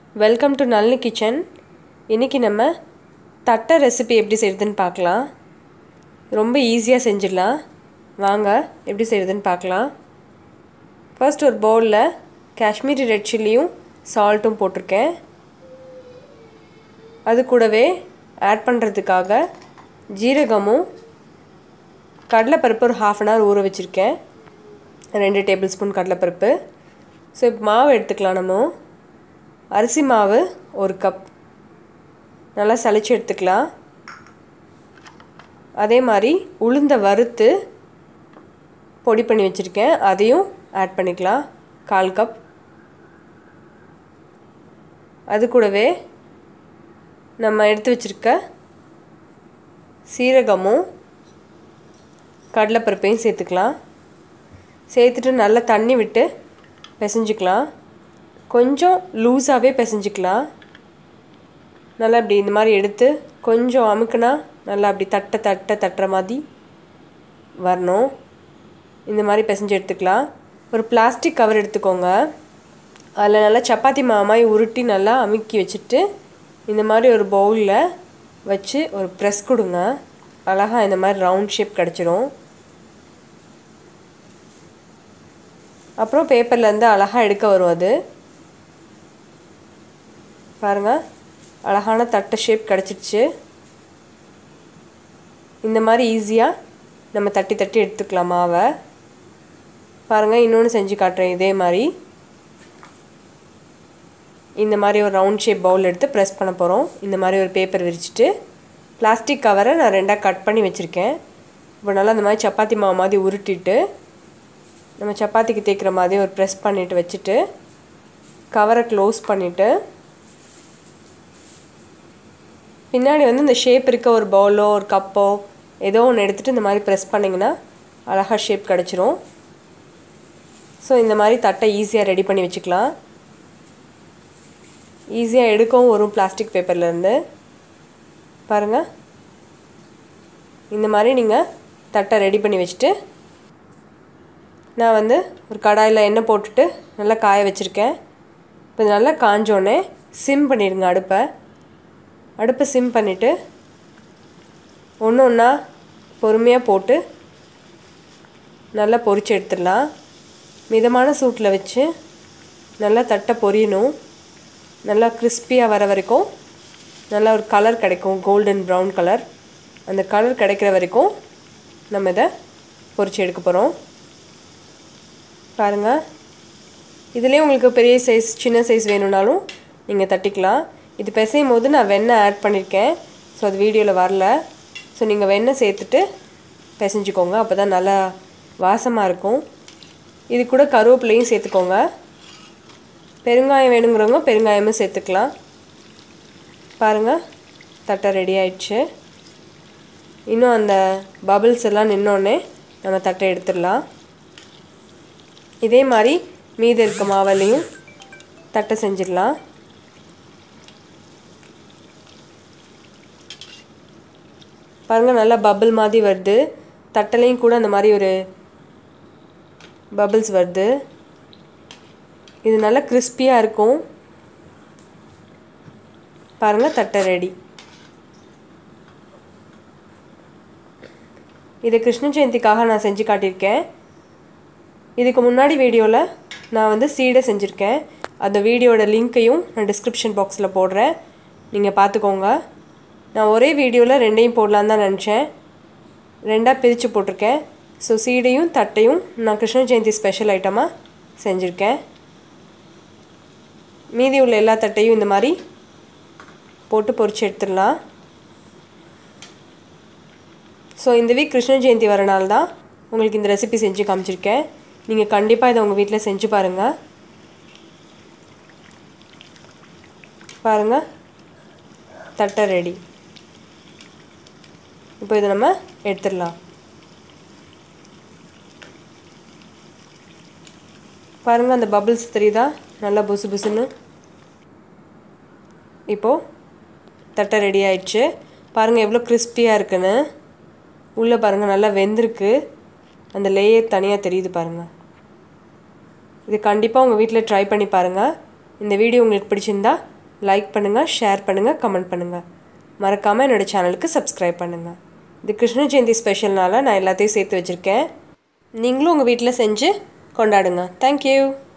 welcome to Nalini kitchen இன்றைக்கி நம்ம தட்டை ரெசிபி எப்படி செய்கிறதுன்னு பார்க்கலாம் ரொம்ப ஈஸியாக செஞ்சிடலாம் வாங்க எப்படி செய்கிறதுன்னு பார்க்கலாம் ஃபர்ஸ்ட் ஒரு பவுலில் காஷ்மீரி ரெட் சில்லியும் சால்ட்டும் போட்டிருக்கேன் அது கூடவே ஆட் பண்ணுறதுக்காக ஜீரகமும் கடலைப்பருப்பு ஒரு ஹாஃப் அன் ஹவர் ஊற வச்சுருக்கேன் ரெண்டு டேபிள் ஸ்பூன் கடலைப்பருப்பு ஸோ இப்போ மாவு எடுத்துக்கலாம் நம்ம அரிசி மாவு ஒரு கப் நல்லா சளிச்சு எடுத்துக்கலாம் அதே மாதிரி உளுந்த வறுத்து பொடி பண்ணி வச்சுருக்கேன் அதையும் ஆட் பண்ணிக்கலாம் கால் கப் அது கூடவே நம்ம எடுத்து வச்சுருக்க சீரகமும் கடலைப்பருப்பையும் சேர்த்துக்கலாம் சேர்த்துட்டு நல்லா தண்ணி விட்டு பிசைஞ்சிக்கலாம் கொஞ்சம் லூஸாகவே பிசைஞ்சிக்கலாம் நல்லா இப்படி இந்த மாதிரி எடுத்து கொஞ்சம் அமுக்குனா நல்லா அப்படி தட்ட தட்ட தட்டுற மாதிரி வரணும் இந்த மாதிரி பிசைஞ்சு எடுத்துக்கலாம் ஒரு பிளாஸ்டிக் கவர் எடுத்துக்கோங்க அதில் நல்லா சப்பாத்தி மாமாய் உருட்டி நல்லா அமுக்கி வச்சுட்டு இந்த மாதிரி ஒரு பவுலில் வச்சு ஒரு ப்ரெஸ் கொடுங்க அழகாக இந்த மாதிரி ரவுண்ட் ஷேப் கிடச்சிரும் அப்புறம் பேப்பர்லேருந்து அழகாக எடுக்க வரும் அது பாருங்கள் அழகான தட்டை ஷேப் கிடச்சிடுச்சு இந்த மாதிரி ஈஸியாக நம்ம தட்டி தட்டி எடுத்துக்கலாம் மாவை பாருங்கள் இன்னொன்று செஞ்சு காட்டுறேன் இதே மாதிரி இந்த மாதிரி ஒரு ரவுண்ட் ஷேப் பவுல் எடுத்து ப்ரெஸ் பண்ண போகிறோம் இந்த மாதிரி ஒரு பேப்பர் விரிச்சிட்டு பிளாஸ்டிக் கவரை நான் ரெண்டாக கட் பண்ணி வச்சுருக்கேன் இப்போ நல்லா இந்த மாதிரி சப்பாத்தி மாவு மாதிரி உருட்டிட்டு நம்ம சப்பாத்திக்கு தேய்க்கிற மாதிரி ஒரு ப்ரெஸ் பண்ணிவிட்டு வச்சுட்டு கவரை க்ளோஸ் பண்ணிவிட்டு பின்னாடி வந்து இந்த ஷேப் இருக்க ஒரு பவுலோ ஒரு கப்போ ஏதோ ஒன்று எடுத்துகிட்டு இந்த மாதிரி ப்ரெஸ் பண்ணிங்கன்னா அழகாக ஷேப் கிடச்சிரும் ஸோ இந்த மாதிரி தட்டை ஈஸியாக ரெடி பண்ணி வச்சுக்கலாம் ஈஸியாக எடுக்கவும் வரும் பிளாஸ்டிக் பேப்பர்லேருந்து பாருங்கள் இந்த மாதிரி நீங்கள் தட்டை ரெடி பண்ணி வச்சுட்டு நான் வந்து ஒரு கடாயில் எண்ணெய் போட்டுட்டு நல்லா காய வச்சுருக்கேன் இப்போ இது நல்லா காஞ்சோடனே சிம் பண்ணிடுங்க அடுப்பை அடுப்பை சிம் பண்ணிவிட்டு ஒன்று ஒன்றா பொறுமையாக போட்டு நல்லா பொரிச்சு எடுத்துடலாம் மிதமான சூட்டில் வச்சு நல்லா தட்டை பொரியணும் நல்லா கிறிஸ்பியாக வர வரைக்கும் நல்லா ஒரு கலர் கிடைக்கும் கோல்டன் ப்ரௌன் கலர் அந்த கலர் கிடைக்கிற வரைக்கும் நம்ம இதை பொரிச்சு எடுக்க போகிறோம் பாருங்கள் இதுலேயே உங்களுக்கு பெரிய சைஸ் சின்ன சைஸ் வேணும்னாலும் நீங்கள் தட்டிக்கலாம் இது பிசையும் போது நான் வெண்ணெய் ஆட் பண்ணியிருக்கேன் ஸோ அது வீடியோவில் வரல ஸோ நீங்கள் வெண்ணெய் சேர்த்துட்டு பிசைஞ்சிக்கோங்க அப்போ தான் நல்லா வாசமாக இருக்கும் இது கூட கருவேப்பிலையும் சேர்த்துக்கோங்க பெருங்காயம் வேணுங்கிறவங்க பெருங்காயமும் சேர்த்துக்கலாம் பாருங்கள் தட்டை ரெடி ஆயிடுச்சு இன்னும் அந்த பபிள்ஸ் எல்லாம் நின்னோடனே நம்ம தட்டை எடுத்துடலாம் இதே மாதிரி மீதி இருக்க மாவுலையும் தட்டை செஞ்சிடலாம் பாருங்கள் நல்லா பபிள் மாதிரி வருது தட்டலையும் கூட அந்த மாதிரி ஒரு பபிள்ஸ் வருது இது நல்லா கிறிஸ்பியாக இருக்கும் பாருங்கள் தட்டை ரெடி இது கிருஷ்ண ஜெயந்திக்காக நான் செஞ்சு காட்டியிருக்கேன் இதுக்கு முன்னாடி வீடியோவில் நான் வந்து சீடை செஞ்சுருக்கேன் அந்த வீடியோட லிங்க்கையும் நான் டிஸ்கிரிப்ஷன் பாக்ஸில் போடுறேன் நீங்கள் பார்த்துக்கோங்க நான் ஒரே வீடியோவில் ரெண்டையும் போடலான்னு தான் நினச்சேன் ரெண்டாக பிரித்து போட்டிருக்கேன் ஸோ சீடையும் தட்டையும் நான் கிருஷ்ண ஜெயந்தி ஸ்பெஷல் ஐட்டமாக செஞ்சுருக்கேன் மீதி உள்ள எல்லா தட்டையும் இந்த மாதிரி போட்டு பொரிச்சு எடுத்துடலாம் ஸோ இந்த வீக் கிருஷ்ண ஜெயந்தி வரனால தான் உங்களுக்கு இந்த ரெசிபி செஞ்சு காமிச்சிருக்கேன் நீங்கள் கண்டிப்பாக இதை உங்கள் வீட்டில் செஞ்சு பாருங்கள் பாருங்கள் தட்டை ரெடி இப்போ இதை நம்ம எடுத்துடலாம் பாருங்கள் அந்த பபிள்ஸ் தெரியுதா நல்லா புசு புசுன்னு இப்போது தட்டை ரெடி ஆயிடுச்சு பாருங்கள் எவ்வளோ கிறிஸ்பியாக இருக்குன்னு உள்ளே பாருங்கள் நல்லா வெந்திருக்கு அந்த லேயர் தனியாக தெரியுது பாருங்கள் இது கண்டிப்பாக உங்கள் வீட்டில் ட்ரை பண்ணி பாருங்கள் இந்த வீடியோ உங்களுக்கு பிடிச்சிருந்தா லைக் பண்ணுங்கள் ஷேர் பண்ணுங்கள் கமெண்ட் பண்ணுங்கள் மறக்காமல் என்னோடய சேனலுக்கு சப்ஸ்கிரைப் பண்ணுங்கள் இது கிருஷ்ண ஜெயந்தி ஸ்பெஷல்னால நான் எல்லாத்தையும் சேர்த்து வச்சுருக்கேன் நீங்களும் உங்கள் வீட்டில் செஞ்சு கொண்டாடுங்க தேங்க்யூ